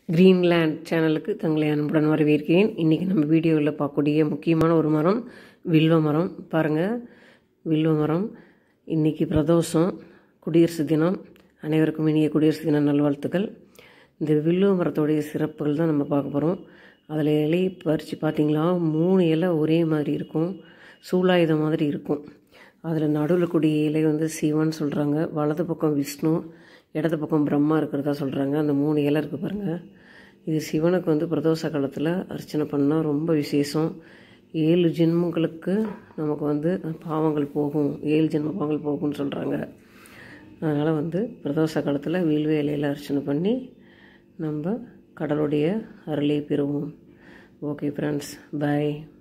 Greenland சேனலுக்கு தங்களை அன்புடன் வரவேற்கிறேன் இன்றைக்கி நம்ம வீடியோவில் பார்க்கக்கூடிய முக்கியமான ஒரு மரம் வில்வ மரம் பாருங்கள் வில்வ மரம் இன்றைக்கி பிரதோஷம் குடியரசு தினம் அனைவருக்கும் இனிய குடியரசு தின நல்வாழ்த்துக்கள் இந்த வில்வ மரத்தோடைய சிறப்புகள் தான் நம்ம பார்க்க போகிறோம் அதில் இலையை பறித்து பார்த்தீங்களா மூணு இலை ஒரே மாதிரி இருக்கும் சூலாயுதம் மாதிரி இருக்கும் அதில் நடுவில் கூடிய இலை வந்து சிவன் சொல்கிறாங்க வலது பக்கம் விஷ்ணு இடது பக்கம் பிரம்மா இருக்கிறதா சொல்கிறாங்க அந்த மூணு இலை இருக்குது பாருங்கள் இது சிவனுக்கு வந்து பிரதோஷ காலத்தில் அர்ச்சனை பண்ணால் ரொம்ப விசேஷம் ஏழு ஜென்மங்களுக்கு நமக்கு வந்து பாவங்கள் போகும் ஏழு ஜென்ம பாவங்கள் போகும்னு சொல்கிறாங்க அதனால் வந்து பிரதோஷ காலத்தில் வில்வ இலையில் அர்ச்சனை பண்ணி நம்ம கடலுடைய அருளை பெறுவோம் ஓகே ஃப்ரெண்ட்ஸ் பாய்